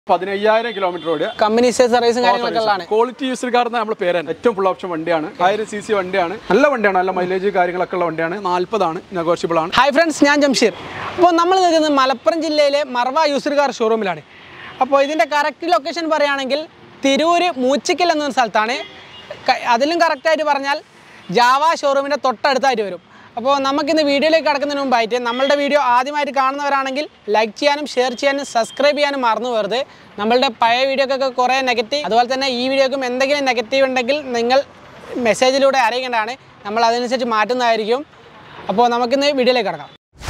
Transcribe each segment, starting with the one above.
പതിനയ്യായിരം കിലോമീറ്റർ ഓടിയ കമ്പനി സർവീസും കാര്യങ്ങളൊക്കെ ഉള്ളതാണ് ക്വാളിറ്റി യൂസർ കാർ നമ്മൾ പേരാണ് ഏറ്റവും ഫുൾ ഓപ്ഷൻ വണ്ടിയാണ് ആയിരം സി സി വണ്ടിയാണ് നല്ല വണ്ടിയാണ് നല്ല മൈലേജ് കാര്യങ്ങളൊക്കെ ഉള്ള വണ്ടിയാണ് നാല്പതാണ് നെഗോഷ്യബിൾ ആണ് ഹായ് ഫ്രണ്ട്സ് ഞാൻ ജംഷീർ അപ്പോൾ നമ്മൾ നിൽക്കുന്നത് മലപ്പുറം ജില്ലയിലെ മർവ യൂസർ കാർ ഷോറൂമിലാണ് അപ്പോൾ ഇതിൻ്റെ കറക്റ്റ് ലൊക്കേഷൻ പറയുകയാണെങ്കിൽ തിരൂര് മൂച്ചിക്കൽ എന്നൊരു സ്ഥലത്താണ് ക- അതിലും കറക്റ്റായിട്ട് പറഞ്ഞാൽ ജാവ ഷോറൂമിൻ്റെ തൊട്ടടുത്തായിട്ട് വരും അപ്പോൾ നമുക്കിന്ന് വീഡിയോയിലേക്ക് കടക്കുന്നതിന് മുമ്പായിട്ട് നമ്മളുടെ വീഡിയോ ആദ്യമായിട്ട് കാണുന്നവരാണെങ്കിൽ ലൈക്ക് ചെയ്യാനും ഷെയർ ചെയ്യാനും സബ്സ്ക്രൈബ് ചെയ്യാനും മറന്നു പോകരുത് നമ്മളുടെ പഴയ വീഡിയോക്കൊക്കെ കുറേ നെഗറ്റീവ് അതുപോലെ തന്നെ ഈ വീഡിയോക്കും എന്തെങ്കിലും നെഗറ്റീവ് ഉണ്ടെങ്കിൽ നിങ്ങൾ മെസ്സേജിലൂടെ അറിയിക്കേണ്ടതാണ് നമ്മൾ അതനുസരിച്ച് മാറ്റുന്നതായിരിക്കും അപ്പോൾ നമുക്കിന്ന് വീഡിയോയിലേക്ക് കിടക്കാം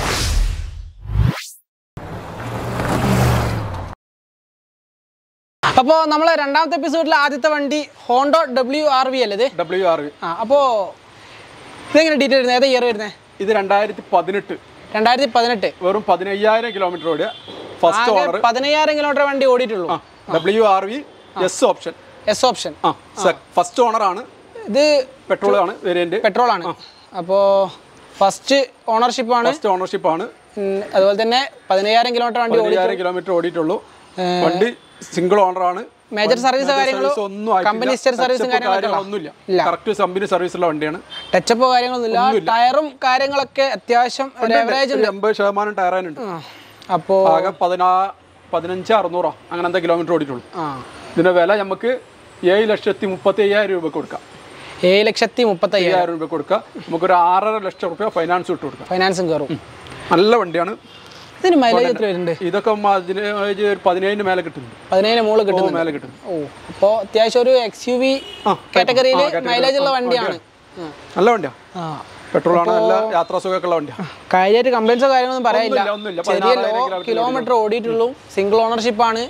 അപ്പോൾ നമ്മൾ രണ്ടാമത്തെ എപ്പിസോഡിൽ ആദ്യത്തെ വണ്ടി ഹോണ്ടോ ഡബ്ല്യു ആർ വി അല്ലേ ഇത് ഡബ്ല്യു ആർ ആ അപ്പോൾ ഇതെങ്ങനെ ഡീറ്റെയിൽ വരുന്നത് ഏതാ ഇയർ വരുന്നത് ഇത് രണ്ടായിരത്തി പതിനെട്ട് രണ്ടായിരത്തി പതിനെട്ട് വെറും പതിനയ്യായിരം കിലോമീറ്റർ ഓടിയ ഫസ്റ്റ് ഓണർ പതിനയ്യായിരം കിലോമീറ്റർ വണ്ടി ഓടിയിട്ടുള്ളൂ W R V S option S option ആ ഫസ്റ്റ് ഓണർ ആണ് ഇത് പെട്രോൾ ആണ് വേരിയന്റ് പെട്രോൾ ആണ് അപ്പോൾ ഫസ്റ്റ് ഓണർഷിപ്പ് ആണ് ഫസ്റ്റ് ഓണർഷിപ്പ് ആണ് ഉം, അതുപോലെ തന്നെ പതിനയ്യായിരം കിലോമീറ്റർ വണ്ടി ഓടി പതിനയ്യായിരം കിലോമീറ്റർ ഓടിയിട്ടുള്ളൂ വണ്ടി സിംഗിൾ ഓണർ ആണ് മേജർ സർവീസ് കാര്യങ്ങളോ സർവീസ് ഒന്നും ആയിട്ടില്ല. കമ്പനി സ്റ്റർ സർവീസും Touch up കാര്യങ്ങളൊക്കെ കാര്യങ്ങളൊന്നുമില്ല ഇല്ല. കറക്റ്റ് കമ്പനി സർവീസ് ഉള്ള വണ്ടിയാണ് ടച്ചപ്പോ കാര്യങ്ങളൊന്നുമില്ല ടയറും കാര്യങ്ങളൊക്കെ അത്യാവശ്യം ഒരു ആവറേജ് ഒരു എൺപത് ശതമാനം ടയറാനുണ്ട് അപ്പോൾ ആകെ പതിനാ പതിനഞ്ച് അറുന്നൂറോ അങ്ങനെ എന്താ കിലോമീറ്റർ ഓടിയിട്ടുള്ളൂ ആ ഇതിന്റെ വില നമുക്ക് ഏഴ് ലക്ഷത്തി മുപ്പത്തി അയ്യായിരം രൂപ കൊടുക്കാം ഏഴ് ലക്ഷത്തി മുപ്പത്തയ്യായിരം അയ്യായിരം രൂപ കൊടുക്കാം നമുക്കൊരു ആറര ലക്ഷം റുപ്യ ഫൈനാൻസ് ഇട്ട് കൊടുക്കാം ഫൈനാൻസും കയറും നല്ല വണ്ടിയാണ് ഇതിന് മൈലേജ് എത്ര വരുന്നുണ്ട് ഇതൊക്കെ അതിന് ഒരു പതിനേഴിന് മേലെ കിട്ടുന്നുണ്ട് പതിനേഴ് മുകളിൽ കിട്ടുന്നുണ്ട് മേലെ കിട്ടും ഓ അപ്പോൾ അത്യാവശ്യം ഒരു എക്സ് യു വി ആ, കാറ്റഗറിയിൽ ആ, category. മൈലേജ് ഉള്ള വണ്ടിയാണ് നല്ല വണ്ടിയാ ആ പെട്രോൾ ആണ് നല്ല യാത്രാ സുഖമൊക്കെ ഉള്ള വണ്ടിയാ കാര്യമായിട്ട് കംപ്ലൈൻസോ കാര്യങ്ങളൊന്നും പറയാനില്ല ഒന്നുമില്ല, ഒന്നുമില്ല. ചെറിയ ലോ 16,000 കിലോമീറ്റർ ഓടിയിട്ടുള്ളൂ സിംഗിൾ ഓണർഷിപ്പ് ആണ്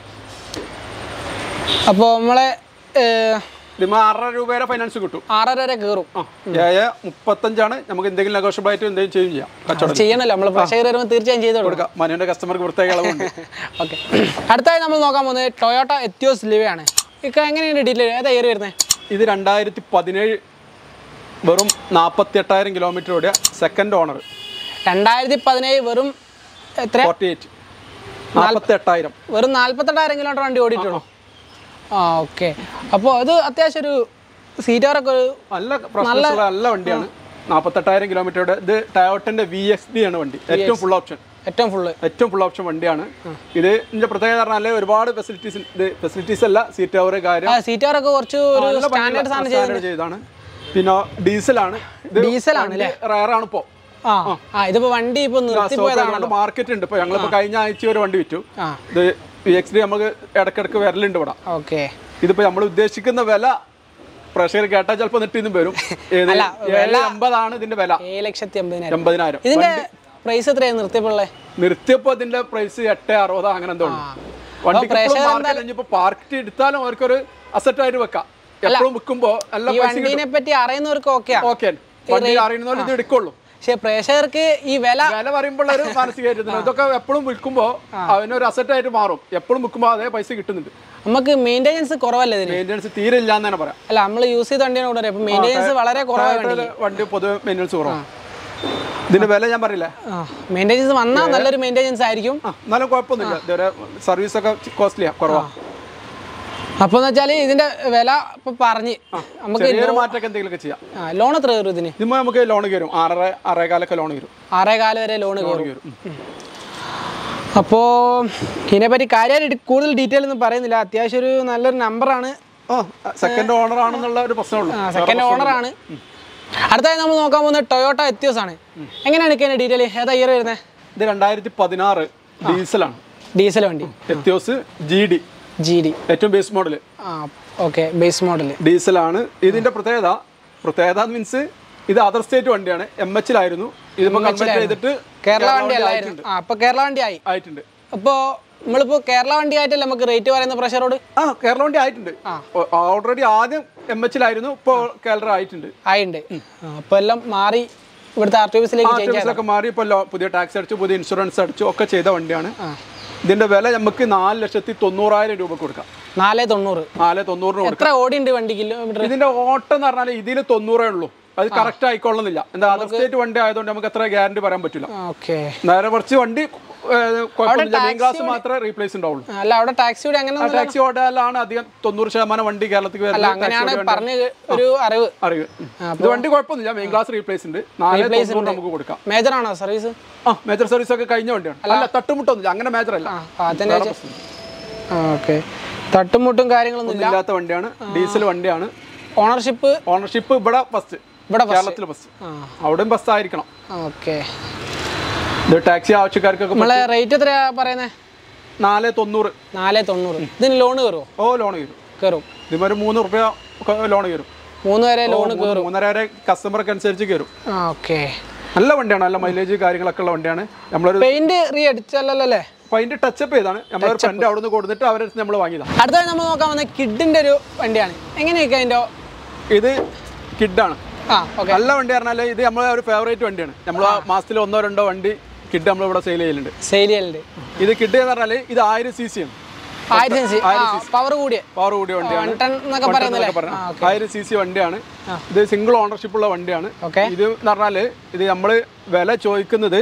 അപ്പോൾ നമ്മളെ ഏഹ്, ഇതിന് ആറര രൂപ വരെ ഫൈനാൻസ് കിട്ടും ആറര വരെ കയറും ആ ഏഴ് മുപ്പത്തഞ്ചാണ് നമുക്ക് എന്തെങ്കിലും നെഗോഷ്യബിൾ ആയിട്ട് എന്തെങ്കിലും ചെയ്യും ചെയ്യാം കച്ചവടം ചെയ്യണല്ലോ നമ്മൾ പ്രഷർ വരുമ്പോൾ തീർച്ചയായും ചെയ്ത് കൊടുക്കും കൊടുക്കാം മനുവിന്റെ കസ്റ്റമർക്ക് പ്രത്യേക ഇളവുണ്ട് ഓക്കെ അടുത്തായി നമ്മൾ നോക്കാൻ പോകുന്നത് ടൊയോട്ട എത്തിയോസ് ലിവയാണ് ഇക്ക എങ്ങനെയാണ് ഡീറ്റെയിൽ ഏതാ ഇയർ വരുന്നത് ഇത് രണ്ടായിരത്തി പതിനേഴ് വെറും നാൽപ്പത്തി എട്ടായിരം കിലോമീറ്റർ ഓടിയ സെക്കൻഡ് ഓണർ രണ്ടായിരത്തി പതിനേഴ് വെറും എത്ര ഫോർട്ടി എയ്റ്റ് നാൽപ്പത്തി എട്ടായിരം വെറും നാല്പത്തെട്ടായിരം കിലോമീറ്റർ വണ്ടി ഓടിയിട്ടുള്ളൂ ആ ഓക്കെ അപ്പോൾ ഇത് അത്യാവശ്യം ഒരു സീറ്ററൊക്കെ ഒരു നല്ല പ്രശ്നമുള്ള നല്ല വണ്ടിയാണ് നാൽപ്പത്തെട്ടായിരം കിലോമീറ്ററുടെ ഇത് ടയോട്ടന്റെ വി എക്സ് ഡി ആണ് വണ്ടി ഏറ്റവും ഫുൾ ഓപ്ഷൻ ഏറ്റവും ഫുള്ള് ഏറ്റവും ഫുൾ ഓപ്ഷൻ വണ്ടിയാണ് ഇത് ഇതിന്റെ പ്രത്യേകത പറഞ്ഞാൽ ഒരുപാട് ഫെസിലിറ്റീസ് ഇത് ഫെസിലിറ്റീസ് അല്ല സീറ്റ് കവർ കാര്യം ആ സീറ്ററൊക്കെ കുറച്ച് ഒരു സ്റ്റാൻഡേർഡ് സാധനം ചെയ്ത് സ്റ്റാൻഡേർഡ് ചെയ്താണ് പിന്നെ ഡീസലാണ് ഇത് ഡീസലാണ് റയറാണ് ഇപ്പോൾ ആ ആ ഇതിപ്പോ വണ്ടി ഇപ്പൊ നിർത്തി പോയതാണ് മാർക്കറ്റ് ഉണ്ട് ഇപ്പൊ ഞങ്ങളിപ്പോ കഴിഞ്ഞ ആഴ്ച ഒരു വണ്ടി വിറ്റു ആ ഇത് വി എക്സ് ഡി നമുക്ക് ഇടക്കിടക്ക് വരലുണ്ട് ഇവിടെ ഓക്കെ ഇതിപ്പോ നമ്മൾ ഉദ്ദേശിക്കുന്ന വില പ്രഷർ കേട്ടാൽ ചിലപ്പോൾ നെട്ടിന്നും വരും ഏത് ഏഴ് അമ്പതാണ് ഇതിന്റെ വില ഏഴ് ലക്ഷത്തി അമ്പതിനായിരം എൺപതിനായിരം ഇതിന്റെ പ്രൈസ് എത്രയാണ് നിർത്തിയപ്പോഴേ നിർത്തിയപ്പോ ഇതിന്റെ പ്രൈസ് എട്ട് അറുപത് അങ്ങനെ എന്തോ ഉണ്ട് വണ്ടി മാർക്കറ്റ് പാർക്ക് എടുത്താലും അവർക്കൊരു അസറ്റ് ആയിട്ട് വെക്കാം എപ്പോഴും വിൽക്കുമ്പോ നല്ല ഈ വണ്ടീനെ പറ്റി അറിയുന്നവർക്ക് ഓക്കെയാ ഓക്കെ വണ്ടി അറിയുന്ന പോലെ ഇത് എടുക്കുള്ളൂ പക്ഷെ പ്രേക്ഷകർക്ക് ഈ വില വില പറയുമ്പോൾ ഒരു മാനസികമായിട്ട് ഇതൊക്കെ എപ്പോഴും വിൽക്കുമ്പോൾ അവനൊരു അസറ്റ് ആയിട്ട് മാറും എപ്പോഴും വിൽക്കുമ്പോൾ അതേ പൈസ കിട്ടുന്നുണ്ട് നമുക്ക് മെയിൻ്റെനൻസ് കുറവല്ലേ ഇതിന് മെയിൻ്റെനൻസ് തീരെ ഇല്ല എന്ന് തന്നെ പറയാം അല്ല നമ്മൾ യൂസ് ചെയ്ത വണ്ടിയാണ് കൂടുതൽ അപ്പൊ മെയിൻ്റെനൻസ് വളരെ കുറവാണ് ടൊയോട്ടയില് വണ്ടി പൊതുവെ മെയിൻ്റെനൻസ് കുറവാണ് ഇതിന്റെ വില ഞാൻ പറയില്ലേ മെയിൻ്റെനൻസ് വന്നാൽ നല്ലൊരു മെയിൻ്റെനൻസ് ആയിരിക്കും ആ എന്നാലും കുഴപ്പമൊന്നുമില്ല ഇതുവരെ സർവീസ് ഒക്കെ കോസ്റ്റ്ലിയാ കുറവാ അപ്പൊ എന്ന് വെച്ചാൽ ഇതിന്റെ വില ഇപ്പൊ പറഞ്ഞ് നമുക്ക് ചെറിയൊരു മാറ്റമൊക്കെ എന്തെങ്കിലുമൊക്കെ ചെയ്യാം ലോൺ എത്ര കയറും ഇതിന് ഇതുമ്പോൾ നമുക്ക് ലോൺ കയറും ആറര ആറേകാലൊക്കെ ലോൺ കയറും ആറേ കാല് വരെ ലോൺ ലോൺ കയറും കയറും ഉം. അപ്പോൾ ഇതിനെപ്പറ്റി കാര്യമായിട്ട് കൂടുതൽ ഡീറ്റെയിൽ ഒന്നും പറയുന്നില്ല അത്യാവശ്യം ഒരു നല്ലൊരു നമ്പറാണ് ആ സെക്കൻഡ് ഓണർ ആണെന്നുള്ള ഒരു പ്രശ്നമുള്ളൂ സെക്കൻഡ് ഓണറാണ് അടുത്തായി നമ്മൾ നോക്കാൻ പോകുന്നത് ടൊയോട്ട എത്തിയോസ് ആണ് എങ്ങനെയാണ് ഇതിന്റെ ഡീറ്റെയിൽ ഏതാ ഇയർ വരുന്നത് ഇത് രണ്ടായിരത്തി പതിനാറ് ഡീസലാണ് ഡീസൽ വണ്ടി Etios G D G D ഏറ്റവും ബേസ് മോഡൽ ആ ഓക്കെ ബേസ് മോഡൽ ഡീസലാണ് ഇതിന്റെ പ്രത്യേകത പ്രത്യേകത മീൻസ് ഇത് അതർ സ്റ്റേറ്റ് വണ്ടിയാണ് എം എച്ചിലായിരുന്നു ഇതിപ്പോ കൺവെർട്ട് ചെയ്തിട്ട് കേരള വണ്ടി അല്ലായിരുന്നു ആ അപ്പൊ കേരള വണ്ടി ആയി ആയിട്ടുണ്ട് അപ്പോൾ നമ്മളിപ്പോൾ കേരള വണ്ടി ആയിട്ടല്ലേ നമുക്ക് റേറ്റ് പറയുന്ന പ്രഷറോട് ആ കേരള വണ്ടി ആയിട്ടുണ്ട് ഓൾറെഡി ആദ്യം എം എച്ചിലായിരുന്നു ഇപ്പോൾ കേരള ആയിട്ടുണ്ട് ആയിട്ടുണ്ട് അപ്പോൾ എല്ലാം മാറി ഇവിടുത്തെ ആർ ടി ഓഫീസിലേക്ക് ചേഞ്ച് സർവീസൊക്കെ മാറി ഇപ്പോൾ ലോ- പുതിയ ടാക്സ് അടിച്ചു പുതിയ ഇൻഷുറൻസ് അടിച്ചു ഒക്കെ ചെയ്ത വണ്ടിയാണ് ഇതിന്റെ വില നമുക്ക് നാല് ലക്ഷത്തി തൊണ്ണൂറായിരം രൂപ കൊടുക്കാം നാല് തൊണ്ണൂറ് നാല് തൊണ്ണൂറിന് കൊടുക്കാം എത്ര ഓടി ഉണ്ട് വണ്ടി കിലോമീറ്റർ ഇതിന്റെ ഓട്ടം എന്ന് പറഞ്ഞാൽ ഇതിൽ തൊണ്ണൂറേ ഉള്ളൂ അത് കറക്റ്റ് ആയിക്കൊള്ളുന്നില്ല എന്താ അതർ സ്റ്റേറ്റ് വണ്ടി ആയതുകൊണ്ട് നമുക്ക് എത്ര ഗ്യാരണ്ടി പറയാൻ പറ്റില്ല ഓക്കെ നേരെ കുറച്ച് വണ്ടി കുഴപ്പമില്ല മെയിൻ ഗ്ലാസ് മാത്രമേ റീപ്ലേസ് ഉണ്ടാവുള്ളൂ അല്ല അവിടെ ടാക്സി കൂടി അങ്ങനെ ആ ടാക്സി ഓടാലാണ് അധികം തൊണ്ണൂറ് ശതമാനം വണ്ടി കേരളത്തിൽ അല്ല വരുന്നത് അങ്ങനെയാണ് പറഞ്ഞ് ഒരു അറിവ് അറിവ് ഇത് വണ്ടി കുഴപ്പമൊന്നുമില്ല മെയിൻ ഗ്ലാസ് റീപ്ലേസ് ഉണ്ട് നാല് തൊണ്ണൂറ് നമുക്ക് കൊടുക്കാം മേജർ ആണോ സർവീസ് ആ മേജർ സർവീസ് ഒക്കെ കഴിഞ്ഞ വണ്ടിയാണ് അല്ല തട്ടുമുട്ടൊന്നുമില്ല അങ്ങനെ മേജർ അല്ല ആ അതിനെ ഓക്കെ തട്ടുമുട്ടും കാര്യങ്ങളൊന്നും ഇല്ല ഇല്ലാത്ത വണ്ടിയാണ് ഡീസൽ വണ്ടിയാണ് ഓണർഷിപ്പ് ഓണർഷിപ്പ് ഇവിടെ ഫസ്റ്റ് ഇവിടെ കേരളത്തിൽ ഫസ്റ്റ് ആ അവിടെയും ബസ് ആയിരിക്കണം ഓക്കെ ഇത് ടാക്സി ആവശ്യക്കാർക്കൊക്കെ നമ്മളെ റേറ്റ് എത്രയാ പറയുന്നത് നാല് തൊണ്ണൂറ് നാല് തൊണ്ണൂറ് ഇതിന് ലോൺ കയറുമോ ഓ ലോൺ കയറും കയറും ഇതിമൊരു മൂന്ന് റുപ്യ ലോൺ കയറും മൂന്ന് വരെ ലോൺ മൂന്ന് മൂന്നര വരെ കസ്റ്റമർക്ക് അനുസരിച്ച് കയറും ആ ഓക്കെ നല്ല വണ്ടിയാണ് നല്ല മൈലേജ് കാര്യങ്ങളൊക്കെ ഉള്ള വണ്ടിയാണ് നമ്മളൊരു പെയിന്റ് റീ അടിച്ചല്ലോ അല്ലേ അപ്പൊ അതിന്റെ ടച്ചപ്പ് ചെയ്താണ് നമ്മളൊരു ഫ്രണ്ട് അവിടെ നിന്ന് കൊടുത്തിട്ട് അവരുടെ അടുത്ത് നമ്മൾ വാങ്ങിയതാണ് അടുത്തതായി നമ്മൾ നോക്കാൻ വന്ന കിഡിന്റെ ഒരു വണ്ടിയാണ് എങ്ങനെയൊക്കെ അതിന്റെ ഇത് കിഡാണ് ആ ഓക്കെ നല്ല വണ്ടി പറഞ്ഞാൽ ഇത് നമ്മളെ ഒരു ഫേവറേറ്റ് വണ്ടിയാണ് നമ്മൾ മാസത്തിൽ ഒന്നോ രണ്ടോ വണ്ടി കിഡ് നമ്മൾ ഇവിടെ സെയിൽ ചെയ്യലുണ്ട് സെയിൽ ചെയ്യലുണ്ട് ഇത് കിഡ് എന്ന് പറഞ്ഞാൽ ഇത് ആയിരം സി സി ആണ് ആയിരത്തി സി പവർ കൂടിയ പവർ കൂടിയ വണ്ടിയാണ് വൺ ടൺ എന്നൊക്കെ പറയുന്നല്ലേ എന്നൊക്കെ പറഞ്ഞാൽ ആയിരം സി സി വണ്ടിയാണ് ഇത് സിംഗിൾ ഓണർഷിപ്പ് ഉള്ള വണ്ടിയാണ് ഓക്കെ ഇത് എന്ന് പറഞ്ഞാൽ ഇത് നമ്മൾ വില ചോദിക്കുന്നത്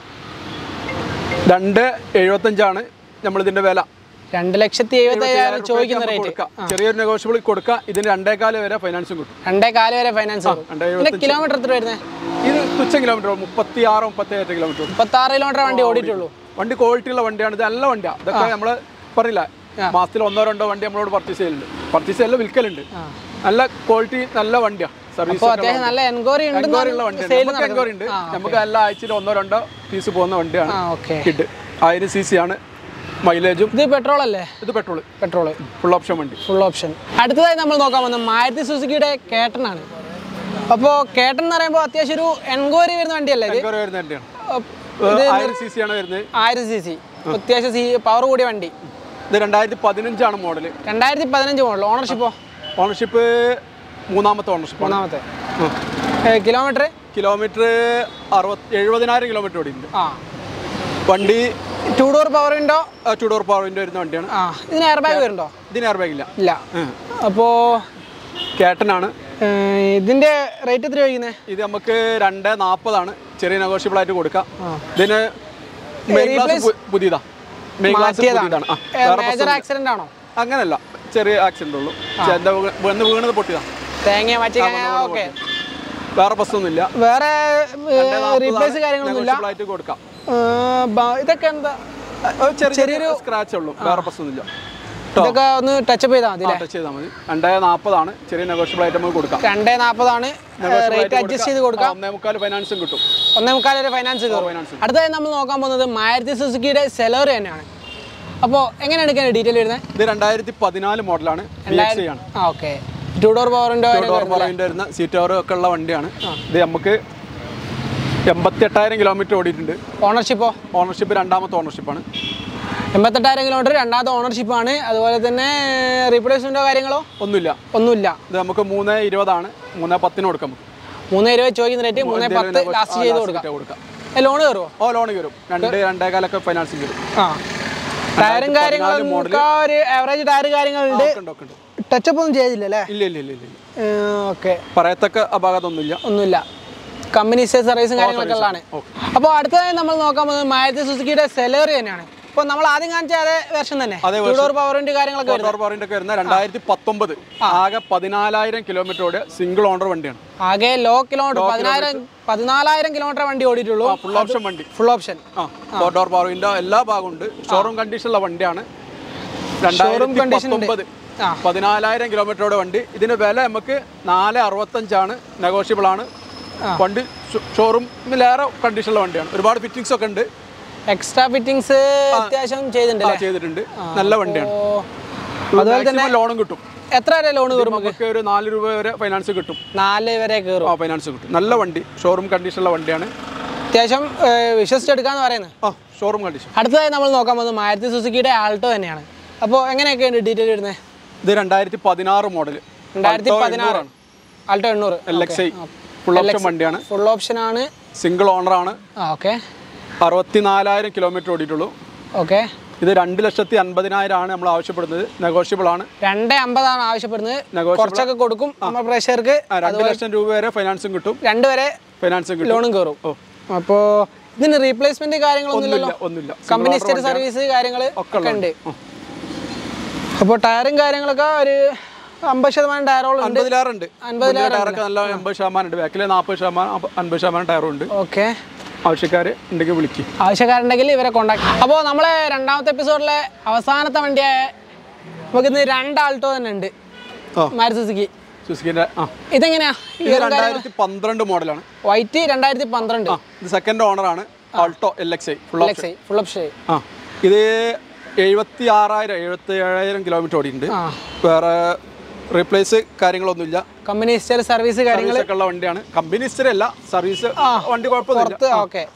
രണ്ട് എഴുപത്തഞ്ചാണ് നമ്മൾ ഇതിന്റെ വില രണ്ട് ലക്ഷത്തി എഴുപത്തി അയ്യായിരം ചോദിക്കുന്ന നമുക്ക് റേറ്റ് കൊടുക്കാം ചെറിയൊരു നെഗോഷ്യബിൾ കൊടുക്കാം ഇതിന് രണ്ടേകാല് വരെ ഫൈനാൻസും കിട്ടും രണ്ടേ കാല് വരെ ഫൈനാൻസ് കയറും രണ്ടേ പിന്നെ കിലോമീറ്റർ എത്ര വരുന്നത് ഇത് തുച്ഛ കിലോമീറ്റർ മുപ്പത്തി ആറ് മുപ്പത്തി ഏഴ് കിലോമീറ്റർ മുപ്പത്തി ആറ് കിലോമീറ്റർ വണ്ടി ഓടിയിട്ടുള്ളൂ വണ്ടി ക്വാളിറ്റി ഉള്ള വണ്ടിയാണ് ഇത് നല്ല വണ്ടിയാണ് ഇതൊക്കെ നമ്മൾ പറയില്ല മാസത്തിൽ ഒന്നോ രണ്ടോ വണ്ടി നമ്മളോട് പർച്ചേസ് ചെയ്യലുണ്ട് പർച്ചേസ് ചെയ്യലും വിൽക്കലുണ്ട് നല്ല ക്വാളിറ്റി നല്ല വണ്ടിയാണ് സർവീസ് അപ്പോൾ അത്യാവശ്യം നല്ല എൻക്വയറി ഉണ്ട് ഉള്ള വണ്ടിയാണ് നമുക്ക് എൻക്വയറി ഉണ്ട് നമുക്ക് എല്ലാ ആഴ്ചയിൽ ഒന്നോ രണ്ടോ പീസ് പോകുന്ന വണ്ടിയാണ് ആ ഓക്കെ കിഡ് ആയിരം സി സി ആണ് മൈലേജും ഇത് പെട്രോൾ അല്ലേ ഇത് പെട്രോൾ പെട്രോൾ ഫുൾ ഓപ്ഷൻ വണ്ടി ഫുൾ ഓപ്ഷൻ അടുത്തതായി നമ്മൾ നോക്കാൻ വന്ന മാരുതി സുസുക്കിയുടെ കേട്ടനാണ് അപ്പോൾ കേട്ടൻ എന്ന് പറയുമ്പോൾ അത്യാവശ്യം ഒരു എൻക്വയറി വരുന്ന വണ്ടിയല്ലേ ഇത് എൻക്വയറി വരുന്ന വണ്ടിയാണ് അപ്പ് ആയിരം സി സി ആണ് വരുന്നത് ആയിരം സി സി അത്യാവശ്യം സി പവർ കൂടിയ വണ്ടി ഇത് രണ്ടായിരത്തി പതിനഞ്ചാണ് മോഡൽ രണ്ടായിരത്തി പതിനഞ്ച് മോഡൽ ഓണർഷിപ്പോ ഓണർഷിപ്പ് മൂന്നാമത്തെ ഓണർഷിപ്പ് മൂന്നാമത്തെ കിലോമീറ്റർ കിലോമീറ്റർ അറുപത്തി എഴുപതിനായിരം കിലോമീറ്റർ ഓടിയിട്ടുണ്ട് ആ വണ്ടി ടു ഡോർ പവർ ഉണ്ടോ ടു ഡോർ പവർ വിൻഡോ വരുന്ന വണ്ടിയാണ് ആ ഇതിന് എയർ ബാഗ് വരുന്നുണ്ടോ ഇതിന് എയർ ബാഗ് ഇല്ല ഇല്ല അപ്പോൾ കേട്ടനാണ് ഇതിന്റെ റേറ്റ് എത്ര ചോദിക്കുന്നത് ഇത് നമുക്ക് രണ്ട് നാൽപ്പതാണ് ചെറിയ നെഗോഷ്യബിൾ ആയിട്ട് കൊടുക്കാം ആ. ഇതിന് മെയിൻ ഗ്ലാസ് പുതിയതാ മെയിൻ ഗ്ലാസ് പുതിയതാണ് ആ വേറെ മേജർ ആക്സിഡന്റ് ആണോ അങ്ങനല്ല ചെറിയ ആക്സിഡന്റ് ഉള്ളൂ എന്താ വന്ന് വീണത് പൊട്ടിയതാ തേങ്ങ മാറ്റി ഓക്കെ വേറെ പ്രശ്നമൊന്നുമില്ല വേറെ റീപ്ലേസ് കാര്യങ്ങളൊന്നും ഇല്ല നെഗോഷ്യബിൾ ആയിട്ട് കൊടുക്കാം ഏ, ബ- ഇതൊക്കെ എന്താ അത് ചെറിയ ചെറിയൊരു സ്ക്രാച്ച് ഉള്ളൂ വേറെ പ്രശ്നമൊന്നുമില്ല ഇതൊക്കെ ഒന്ന് ടച്ചപ്പ് ചെയ്താൽ മതി ടച്ച് ചെയ്താൽ മതി രണ്ടേ നാൽപ്പതാണ് ചെറിയ നെഗോഷ്യബിൾ ആയിട്ട് നമുക്ക് കൊടുക്കാം രണ്ടേ നാൽപ്പതാണ് റേറ്റ് അഡ്ജസ്റ്റ് ചെയ്ത് കൊടുക്കാം ഒന്നേ മുക്കാൽ ഫൈനാൻസും കിട്ടും ഒന്നേ മുക്കാൽ വരെ ഫൈനാൻസ് കയറും ഫൈനാൻസ് അടുത്തതായി നമ്മൾ നോക്കാൻ പോകുന്നത് മാരുതി സുസുക്കിയുടെ സെലറി തന്നെയാണ് അപ്പോൾ എങ്ങനെയാണ് എടുക്കാൻ ഡീറ്റെയിൽ വരുന്നത് ഇത് രണ്ടായിരത്തി പതിനാല് മോഡലാണ് ബി എക്സ് ആണ് ആ ഓക്കെ ടു ഡോർ പവറിൻ്റെ ഡോർ പറവിൻ്റെ വരുന്ന സീറ്റ് ഓവർ ഒക്കെ ഉള്ള വണ്ടിയാണ് ഇത് നമുക്ക് എൺപത്തി എട്ടായിരം കിലോമീറ്റർ ഓടിയിട്ടുണ്ട് ഓണർഷിപ്പോ ഓണർഷിപ്പ് രണ്ടാമത്തെ ഓണർഷിപ്പാണ് എൺപത്തെട്ടായിരം കിലോമീറ്റർ രണ്ടാമത്തെ ഓണർഷിപ്പാണ് അതുപോലെ തന്നെ റീപ്ലേസ്മെൻറ്റോ കാര്യങ്ങളോ ഒന്നുമില്ല ഒന്നുമില്ല ഇത് നമുക്ക് മൂന്ന് ഇരുപതാണ് മൂന്ന് പത്തിന് കൊടുക്കാം നമുക്ക് മൂന്ന് ഇരുപത് ചോദിക്കുന്ന റേറ്റ് മൂന്ന് പത്ത് ലാസ്റ്റ് ചെയ്ത് കൊടുക്കാം ഇട്ടേ കൊടുക്കാം ലോൺ കയറുമോ ഓ ലോൺ കയറും രണ്ട് രണ്ടേകാലൊക്കെ ഫൈനാൻസിങ് കയറും ആ ടയറും കാര്യങ്ങളും ഒക്കെ ഒരു ആവറേജ് ടയർ കാര്യങ്ങളുണ്ട് ഒക്കെ ഉണ്ട്, ഒക്കെ ഉണ്ട്. ടച്ചപ്പ് ഒന്നും ചെയ്തില്ല അല്ലേ ഇല്ല ഇല്ല ഇല്ല ഇല്ല ഇല്ല. ഓക്കെ പറയത്തക്ക അപാകതൊന്നുമില്ല ഒന്നുമില്ല കമ്പനി സർവീസും കാര്യങ്ങളൊക്കെ ഉള്ളതാണ് അപ്പോൾ അടുത്തതായി നമ്മൾ നോക്കാൻ പോകുന്നത് മാരുതി സുസുക്കിയുടെ സെലറി തന്നെയാണ് ഇപ്പോൾ നമ്മൾ ആദ്യം കാണിച്ച അതേ വേർഷൻ തന്നെ അതേ ടു ഡോർ പവറിൻ്റെ കാര്യങ്ങളൊക്കെ വരുന്നത് ഡോർ പറവിൻ്റെ ഒക്കെ വരുന്ന രണ്ടായിരത്തി പത്തൊമ്പത് ആകെ പതിനാലായിരം കിലോമീറ്റർ ഓടിയ സിംഗിൾ ഓണർ വണ്ടിയാണ് ആകെ ലോ കിലോമീറ്റർ പതിനായിരം പതിനാലായിരം കിലോമീറ്റർ വണ്ടി ഓടിയിട്ടുള്ളൂ ഫുൾ ഓപ്ഷൻ വണ്ടി ഫുൾ ഓപ്ഷൻ ആ ഫോർ ഡോർ പവറിന്റെ എല്ലാ ഭാഗവും ഉണ്ട് ഷോറൂം കണ്ടീഷനുള്ള വണ്ടിയാണ് രണ്ടായിരത്തി condition ഉണ്ട്. പത്തൊമ്പത് ആ. പതിനാലായിരം കിലോമീറ്ററോടെ വണ്ടി ഇതിന് വില നമുക്ക് നാല് അറുപത്തഞ്ചാണ് നെഗോഷ്യബിൾ ആണ് വണ്ടി ഷോറൂമിലേറെ കണ്ടീഷനുള്ള വണ്ടിയാണ് ഒരുപാട് ഫിറ്റിംഗ്സ് ഒക്കെ ഉണ്ട് എക്സ്ട്രാ ഫിറ്റിങ്സ് അത്യാവശ്യം ചെയ്തിട്ടുണ്ട് ആ, ചെയ്തിട്ടുണ്ട് നല്ല വണ്ടിയാണ് അപ്പോൾ അതുപോലെ തന്നെ ലോണും കിട്ടും എത്ര വരെ ലോൺ കയറും നമുക്ക് ഒരു നാല് രൂപ വരെ ഫൈനാൻസ് കിട്ടും നാല് വരെ കയറും ആ ഫൈനാൻസ് കിട്ടും നല്ല വണ്ടി ഷോറൂം കണ്ടീഷനുള്ള വണ്ടിയാണ് അത്യാവശ്യം ഏഹ്, വിശ്വസിച്ചെടുക്കാന്ന് പറയുന്നത് ആ ഷോറൂം കണ്ടീഷൻ അടുത്തതായി നമ്മൾ നോക്കാൻ പോകുന്നത് മാരുതി സുസുക്കിയുടെ ആൾട്ടോ തന്നെയാണ് അപ്പോൾ എങ്ങനെയൊക്കെയാണ് ഡീറ്റെയിൽ വരുന്നത് ഇത് രണ്ടായിരത്തി പതിനാറ് മോഡൽ രണ്ടായിരത്തി പതിനാറ് ആൾട്ടോ എണ്ണൂറ് L X I full option വണ്ടിയാണ് ഫുൾ ഓപ്ഷൻ ആണ് സിംഗിൾ ഓണറാണ് ആ ഓക്കെ അറുപത്തിനാലായിരം കിലോമീറ്റർ ഓടിയിട്ടുള്ളൂ ഓക്കെ ഇത് രണ്ട് ലക്ഷത്തി അൻപതിനായിരം ആണ് നമ്മൾ ആവശ്യപ്പെടുന്നത് നെഗോഷ്യബിൾ ആണ് രണ്ട് അമ്പതാണ് ആവശ്യപ്പെടുന്നത് Negotiable. കുറച്ചൊക്കെ കൊടുക്കും നമ്മുടെ പ്രേക്ഷകർക്ക് ആ, രണ്ട് ലക്ഷം രൂപ വരെ ഫൈനാൻസും കിട്ടും രണ്ട് വരെ ഫൈനാൻസും കിട്ടും ലോണും കയറും ഓ അപ്പോൾ ഇതിന് റീപ്ലേസ്മെന്റ് കാര്യങ്ങളൊന്നും ഒന്നുമില്ല ഇല്ലല്ലോ ഒന്നുമില്ല കമ്പനി സ്റ്റേറ്റ് സർവീസ് കാര്യങ്ങൾ ഒക്കെ ഒക്കെ ഉണ്ട് അപ്പോൾ ടയറും കാര്യങ്ങളൊക്കെ ഒരു അമ്പത് ശതമാനം ടയറോളം ഉണ്ട് അൻപതിലാറുണ്ട് അൻപതിലാറ് ടയറൊക്കെ നല്ല എൺപത് ശതമാനം ഉണ്ട് ബാക്കിൽ നാൽപ്പത് ശതമാനം അമ്പ- അൻപത് ശതമാനം ടയറും ഉണ്ട് ഓക്കെ ആവശ്യക്കാർ ഉണ്ടെങ്കിൽ വിളിക്കും ആവശ്യക്കാരുണ്ടെങ്കിൽ ഇവരെ കോണ്ടാക്ട് അപ്പോൾ നമ്മളെ രണ്ടാമത്തെ എപ്പിസോഡിലെ അവസാനത്തെ വണ്ടിയായ നമുക്കിന്ന് രണ്ട് ആൾട്ടോ തന്നെ ഉണ്ട് ആ. മാരുതി സുസുക്കി സുസുക്കിന്റെ ആ ഇതെങ്ങനെയാ ഈ ഇത് രണ്ടായിരത്തി പന്ത്രണ്ട് മോഡലാണ് വൈറ്റ് രണ്ടായിരത്തി പന്ത്രണ്ട് ആ ഇത് സെക്കൻഡ് ഓണറാണ് Alto L X I full option full option ആ ഇത് എഴുപത്തി ആറായിരം എഴുപത്തി ഏഴായിരം കിലോമീറ്റർ ഓടിയിട്ടുണ്ട് ആ വേറെ റീപ്ലേസ് കാര്യങ്ങളൊന്നുമില്ല കമ്പനി സ്റ്റേറ്റ് സർവീസ് കാര്യങ്ങൾ സർവീസ് ഒക്കെ ഉള്ള വണ്ടിയാണ് കമ്പനി ഹിസ്റ്ററി അല്ല സർവീസ് വണ്ടി കുഴപ്പമൊന്നുമില്ല പുറത്ത് ഓക്കെ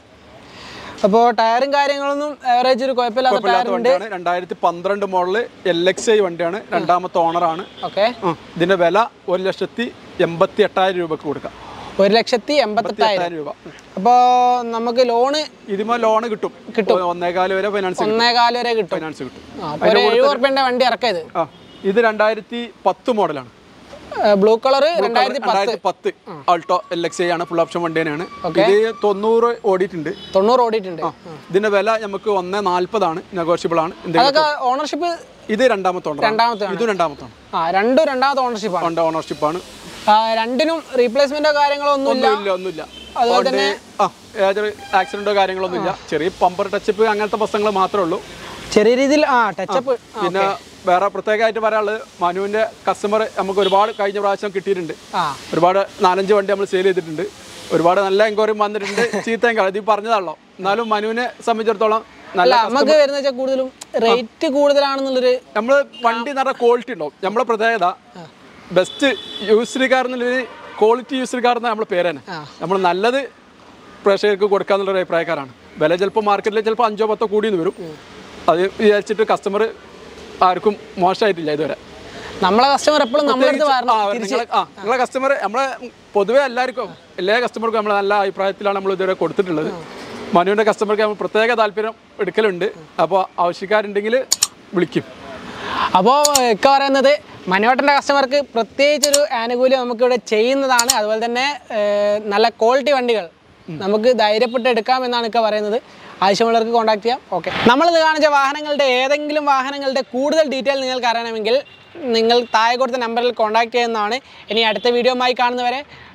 അപ്പോൾ ടയറും കാര്യങ്ങളൊന്നും ആവറേജ് ഒരു കുഴപ്പമില്ലാത്ത ടയർ കുഴപ്പമില്ലാത്ത വണ്ടിയാണ് രണ്ടായിരത്തി പന്ത്രണ്ട് മോഡല് എൽ എക്സ് ഐ വണ്ടിയാണ് രണ്ടാമത്തെ ഓണറാണ് ഓക്കെ ആ, ഇതിന്റെ വില ഒരു ലക്ഷത്തി എൺപത്തി എട്ടായിരം രൂപക്ക് കൊടുക്കാം ഒരു ലക്ഷത്തി എൺപത്തെട്ടായിരം എട്ടായിരം രൂപ അപ്പോൾ നമുക്ക് ലോണ് ഇതിമേ ലോണ് കിട്ടും കിട്ടും ഒന്നേകാല് വരെ ഫൈനാൻസ് ഒന്നേകാല് വരെ കിട്ടും ഫൈനാൻസ് കിട്ടും ആ, അപ്പോൾ ഒരു എഴുപത് റുപ്യൻ്റെ വണ്ടി ഇറക്കിയത് ആ ഇത് രണ്ടായിരത്തി പത്ത് മോഡലാണ് ബ്ലൂ കളർ രണ്ടായിരത്തി പത്ത് രണ്ടായിരത്തി പത്ത് ആൾട്ടോ എൽ എക്സ് ഐ ആണ് ഫുൾ ഓപ്ഷൻ വണ്ടി തന്നെയാണ് ഇത് തൊണ്ണൂറ് ഓടിയിട്ടുണ്ട് തൊണ്ണൂറ് ഓടിയിട്ടുണ്ട് ഇതിന്റെ വില നമുക്ക് ഒന്ന് നാല്പതാണ് നെഗോഷ്യബിൾ ആണ് എന്തെങ്കിലും അതൊക്കെ ഓണർഷിപ്പ് ഇത് രണ്ടാമത്തെ ഓണർ രണ്ടാമത്തെ ഇത് രണ്ടാമത്തെ ആ രണ്ടും രണ്ടാമത്തെ ഓണർഷിപ്പാണ് ഹോണ്ട ഓണർഷിപ്പ് ആണ് രണ്ടിനും റീപ്ലേസ്മെന്റോ കാര്യങ്ങളോ ഒന്നുമില്ല ഒന്നുമില്ല ഒന്നുമില്ല അതുകൊണ്ട് ആ ഏതൊരു ആക്സിഡന്റോ കാര്യങ്ങളൊന്നും ഇല്ല ചെറിയ പമ്പർ ടച്ചപ്പ് അങ്ങനത്തെ പ്രശ്നങ്ങൾ മാത്രമേ ഉള്ളൂ ചെറിയ രീതിയിൽ ആ ടച്ചപ്പ് പിന്നെ വേറെ പ്രത്യേകമായിട്ട് പറയാനുള്ളത് മനുവിന്റെ കസ്റ്റമർ നമുക്ക് ഒരുപാട് കഴിഞ്ഞ പ്രാവശ്യം കിട്ടിയിട്ടുണ്ട് ആ ഒരുപാട് നാലഞ്ച് വണ്ടി നമ്മൾ സെയിൽ ചെയ്തിട്ടുണ്ട് ഒരുപാട് നല്ല എൻക്വയറിയും വന്നിട്ടുണ്ട് ചീത്തയും കള ഇത് പറഞ്ഞതാണല്ലോ എന്നാലും മനുവിനെ സംബന്ധിച്ചിടത്തോളം നല്ല അല്ല നമുക്ക് വരുന്ന വെച്ചാൽ കൂടുതലും റേറ്റ് കൂടുതലാണെന്നുള്ളൊരു നമ്മൾ വണ്ടി നല്ല ക്വാളിറ്റി ഉണ്ടാവും നമ്മളെ പ്രത്യേകത ബെസ്റ്റ് യൂസ്ഡ് കാർ എന്നുള്ളൊരു ക്വാളിറ്റി യൂസ്ഡ് കാർ എന്നാണ് നമ്മുടെ പേര് തന്നെ ആ. നമ്മൾ നല്ലത് പ്രേക്ഷകർക്ക് കൊടുക്കാന്നുള്ളൊരു അഭിപ്രായക്കാരാണ് വില ചിലപ്പോൾ മാർക്കറ്റിൽ ചിലപ്പോൾ അഞ്ചോ പത്തോ കൂടിയെന്ന് വരും അത് വിചാരിച്ചിട്ട് കസ്റ്റമർ ആർക്കും മോശമായിട്ടില്ല ഇതുവരെ നമ്മളെ കസ്റ്റമർ എപ്പോഴും നമ്മളടുത്ത് ആ, വരണം നിങ്ങളെ ആ നിങ്ങളെ കസ്റ്റമർ നമ്മളെ പൊതുവെ എല്ലാവർക്കും എല്ലാ കസ്റ്റമർക്കും നമ്മൾ നല്ല അഭിപ്രായത്തിലാണ് നമ്മൾ ഇതുവരെ കൊടുത്തിട്ടുള്ളത് മനുവിൻ്റെ കസ്റ്റമർക്ക് നമ്മൾ പ്രത്യേക താല്പര്യം എടുക്കലുണ്ട് അപ്പോൾ ആവശ്യക്കാരുണ്ടെങ്കിൽ വിളിക്കും അപ്പോൾ ഒക്കെ പറയുന്നത് മനോട്ടൻ്റെ കസ്റ്റമർക്ക് പ്രത്യേകിച്ചൊരു ആനുകൂല്യം നമുക്കിവിടെ ചെയ്യുന്നതാണ് അതുപോലെ തന്നെ ഏർ, നല്ല ക്വാളിറ്റി വണ്ടികൾ നമുക്ക് ധൈര്യപ്പെട്ട് എടുക്കാമെന്നാണ് ഒക്കെ പറയുന്നത് ആവശ്യമുള്ളവർക്ക് കോൺടാക്ട് ചെയ്യാം ഓക്കെ നമ്മളിത് കാണിച്ച വാഹനങ്ങളുടെ ഏതെങ്കിലും വാഹനങ്ങളുടെ കൂടുതൽ ഡീറ്റെയിൽ നിങ്ങൾക്ക് അറിയണമെങ്കിൽ നിങ്ങൾ താഴെ കൊടുത്ത നമ്പറിൽ കോൺടാക്ട് ചെയ്യുന്നതാണ് ഇനി അടുത്ത വീഡിയോയുമായി കാണുന്നവരെ